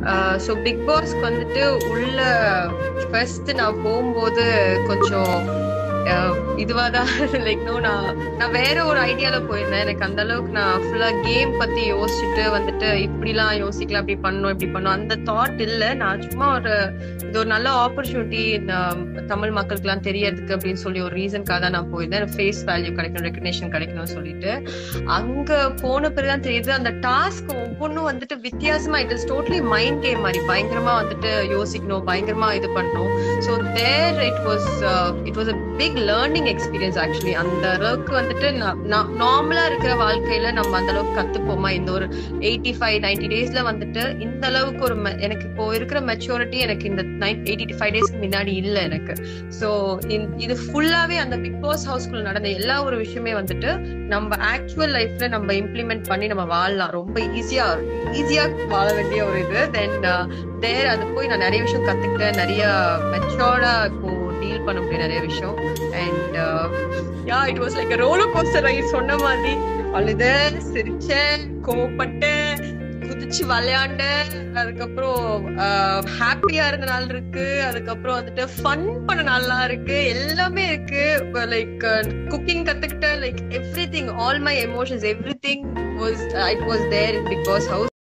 so big பாஸ்க்கு வந்துட்டு உள்ள ஃபர்ஸ்ட் நான் போகும்போது கொஞ்சம் இதுவா தான் லைக் நோ நான் நான் வேற ஒரு ஐடியால போயிருந்தேன் எனக்கு அந்த அளவுக்கு நான் ஃபுல்லா கேம் பத்தி யோசிச்சுட்டு வந்துட்டு இப்படிலாம் யோசிக்கலாம் இப்படி பண்ணணும் இப்படி பண்ணணும் அந்த தாட் இல்ல நான் சும்மா ஒரு இது ஒரு நல்ல ஆப்பர்ச்சுனிட்டி தமிழ் மக்களுக்கு எல்லாம் தெரியறதுக்கு அப்படின்னு சொல்லி ஒரு ரீசன்காக தான் நான் போயிருந்தேன் ஃபேஸ் வேல்யூ கிடைக்கணும் ரெக்கக்னேஷன் கிடைக்கணும்னு சொல்லிட்டு அங்க போன பிறகுதான் தெரியுது அந்த டாஸ்க் ஒவ்வொன்றும் வந்துட்டு வித்தியாசமா it is totally mind game மாதிரி பயங்கரமா வந்துட்டு யோசிக்கணும் பயங்கரமா இது பண்ணணும் so there it was it was a big learning experience actually அந்த அளவுக்கு வந்துட்டு நார்மலா இருக்கிற வாழ்க்கையில நம்ம அந்த அளவுக்கு கத்துப்போமா இந்த ஒரு எயிட்டி ஃபைவ் நைன்டி டேஸ்ல வந்துட்டு இந்த அளவுக்கு ஒரு எனக்கு இப்போ இருக்கிற மெச்சூரிட்டி எனக்கு இந்த எயிட்டி ஃபைவ் டேஸ்க்கு முன்னாடி இல்ல எனக்கு ஸோ இது ஃபுல்லாவே அந்த பிக் பாஸ் ஹவுஸ்குள்ள நடந்த எல்லா ஒரு விஷயமே வந்துட்டு நம்ம ஆக்சுவல் லைஃப்ல நம்ம இம்ப்ளிமெண்ட் பண்ணி நம்ம வாழலாம் ரொம்ப ஈஸியா ஈஸியா வாழ வேண்டிய ஒரு இது தென் தேர் அது போய் நான் நிறைய விஷயம் கத்துக்கிட்டேன் நிறைய மெச்சோர்டா இப்போ டீல் பண்ண முடியும் நிறைய விஷயம் and yeah it was like roller coaster right சொன்ன மாதிரி அழுத சிரிச்சேன் கோவப்பட்டேன் குதிச்சு விளையாண்ட அதுக்கப்புறம் ஹாப்பியா இருந்த நாள் இருக்கு அதுக்கப்புறம் வந்துட்டு ஃபன் பண்ண நாள்லாம் இருக்கு எல்லாமே இருக்கு லைக் குக்கிங் கத்துக்கிட்ட like everything all my emotions everything was it was there in Bigg Boss house